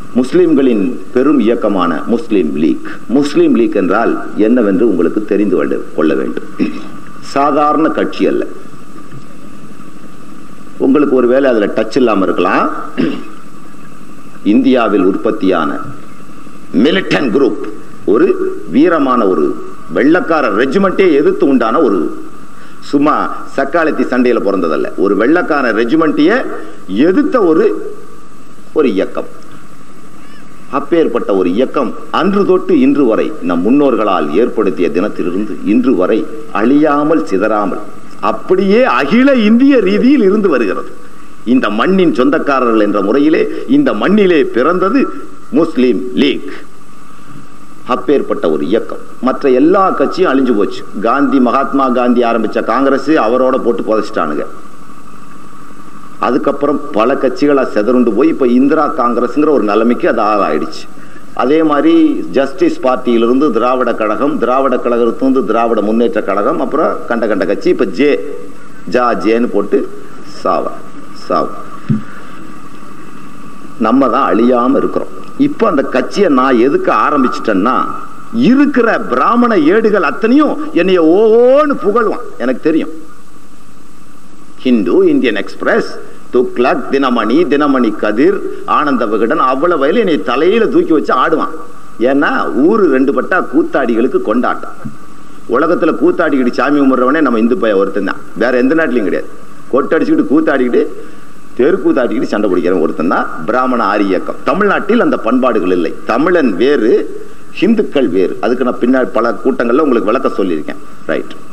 முஸ்லிம்களின் பெரும் இயக்கமான முஸ்லிம் லீக் முஸ்லிம் லீக் என்றால் என்னவென்று உங்களுக்கு தெரிந்து கொள்ள- கொள்ள வேண்டும் சாதாரண கட்சி அல்ல உங்களுக்கு ஒருவேளை அதுல டச் இல்லாம இருக்கலாம் இந்தியாவில் உற்பத்தியான மிலிட்டன் குரூப் ஒரு வீரமான ஒரு வெள்ளக்கார ரெஜிமெண்டே எதிர்த்து உண்டான ஒரு சும்மா சக்காலத்தி சண்டையில பிறந்ததல்ல ஒரு வெள்ளக்கார ரெஜிமெண்ட்டையே எதிர்த்த ஒரு ஒரு இயக்கம் அப்பேற்பட்ட ஒரு இயக்கம் அன்று தொட்டு இன்று வரை நம் முன்னோர்களால் ஏற்படுத்திய தினத்திலிருந்து இன்று வரை அழியாமல் சிதறாமல் அப்படியே அகில இந்திய ரீதியில் இருந்து வருகிறது இந்த மண்ணின் சொந்தக்காரர்கள் என்ற முறையிலே இந்த மண்ணிலே பிறந்தது முஸ்லிம் லீக் அப்பேற்பட்ட ஒரு இயக்கம் மற்ற எல்லா கட்சியும் அழிஞ்சு போச்சு காந்தி மகாத்மா காந்தி ஆரம்பிச்ச காங்கிரஸ் அவரோட போட்டு புதைச்சிட்டானுங்க அதுக்கப்புறம் பல கட்சிகளா செதறுண்டு போய் இப்ப இந்திரா காங்கிரஸ்ங்கிற ஒரு நிலைமைக்கு அது ஆளாயிடுச்சு அதே மாதிரி ஜஸ்டிஸ் பார்ட்டியிலிருந்து திராவிட கழகம் திராவிட கழகத்திலிருந்து திராவிட முன்னேற்ற கழகம் அப்புறம் கண்ட கண்ட கட்சி இப்ப ஜே ஜா ஜேன்னு போட்டு சாவ சாவ நம்ம தான் அழியாம இருக்கிறோம் இப்போ அந்த கட்சியை நான் எதுக்கு ஆரம்பிச்சிட்டேன்னா இருக்கிற பிராமண ஏடுகள் அத்தனையும் என்னைய ஓன்னு புகழ்வான் எனக்கு தெரியும் ஹிந்து இந்தியன் எக்ஸ்பிரஸ் துக்ளக் தினமணி தினமணி கதிர் ஆனந்த விகடன் அவ்வளவு வயல என்னை தலையில தூக்கி வச்சு ஆடுவான் ஏன்னா ஊரு ரெண்டு பட்டா கூத்தாடிகளுக்கு கொண்டாட்டம் உலகத்துல கூத்தாடிக்கிட்டு சாமி கும்பிட்றவனே நம்ம இந்து பைய ஒருத்தன் தான் வேற எந்த நாட்டிலையும் கிடையாது கொட்டடிச்சுக்கிட்டு கூத்தாடிக்கிட்டு தெருக்கூத்தாடிக்கிட்டு சண்டை பிடிக்கிறவன் ஒருத்தன் தான் பிராமண ஆரிய இயக்கம் தமிழ்நாட்டில் அந்த பண்பாடுகள் இல்லை தமிழன் வேறு ஹிந்துக்கள் வேறு அதுக்கு நான் பின்னாடி பல கூட்டங்கள்ல உங்களுக்கு விளக்க சொல்லியிருக்கேன் ரைட்